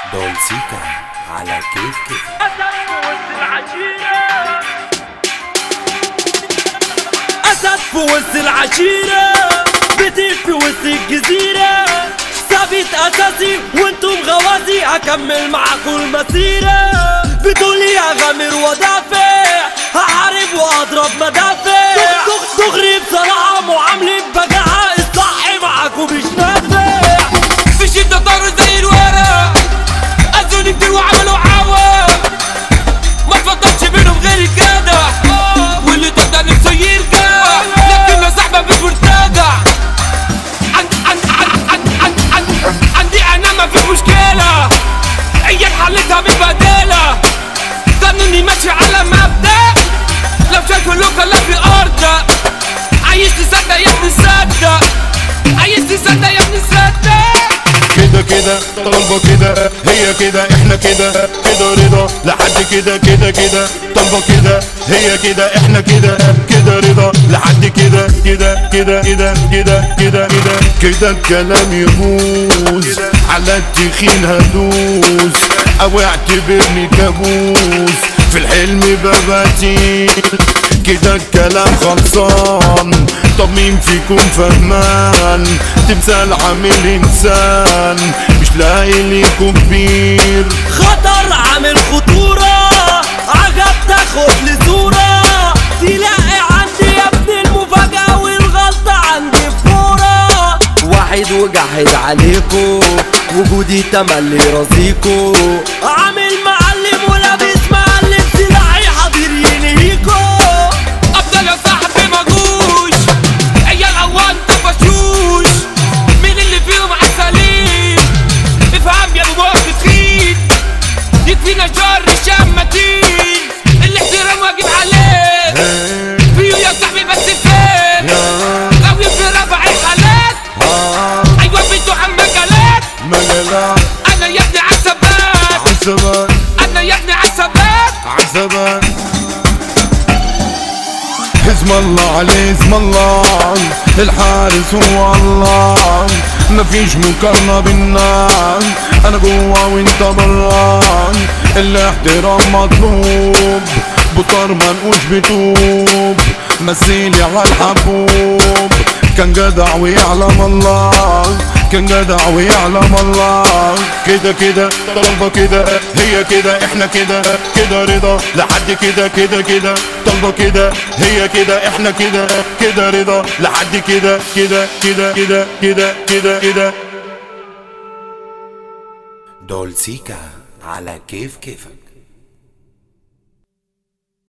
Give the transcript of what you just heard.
دولسيكا على كيف كيف أسد في وسط العشيرة بيتي في وسط الجزيرة ثابت أساسي وانتم غوازي هكمل معاكم المسيرة بتقولي هغامر ودافع هحارب واضرب مدافع دغ- دغري بصراحة معاملة بجاعة الصح معاكم مش نافع في شدة طاروا زي الورق أذوني كتير وعملوا عوا ما تفضلش بينهم غير الجدع واللي ضد نفسه يرجع لكن يا صاحبي مش مرتجع عند عند عند عند عند عند عندي أنا ما في مشكلة هي حلتها بالبدالة ظنوني ماشي على مبدأ لو شايفوا لوكا لا في أرض عايز تصدق يا ابني صدق عايز تصدق يا ابني صدق كده كده طالبة كده هي كده احنا كده كده رضا لحد كده كده كده طالبة كده هي كده احنا كده كده رضا لحد كده كده كده كده كده كده كده كده الكلام يبوظ على التخين هدوس او اعتبرني كابوس في الحلم بباتين كده الكلام خلصان طب مين فيكم فهمان تمثال عامل انسان مش لاقي ليكم كبير خطر عامل خطورة عجب تاخد لي صورة تلاقي عندي يا ابني المفاجأة والغلطة عندي فورة واحد وجحد عليكو وجودي تملي راسيكو عامل معلم ولابس معلم سلاحي حاضر ينهيكو افضل يا صاحبي مجوش عيال اوان طفشوش مين اللي فيهم عسلين افهم يا ابو وقت تخين يكفينا شر الشماتين الاحترام واجب عليك فيو يا صاحبي بس فين قوي في رفع الحالات ايوه بنتو عم مجالات مجالات انا يا ابني عالثبات عزبان انا يا ابني عالثبات عزبان اسم الله عليه اسم الله الحارس هو الله مفيش مقارنة بالناس انا جوا وانت برا الاحترام مطلوب بطار منقوش بتوب مثيلي على الحبوب كان جدع ويعلم الله كان جدع ويعلم الله كده كده طالبة كده هي كده احنا كده كده رضا لحد كده كده كده طالبة كده هي كده احنا كده كده رضا لحد كده كده كده كده كده كده كده دولسيكا على كيف كيفك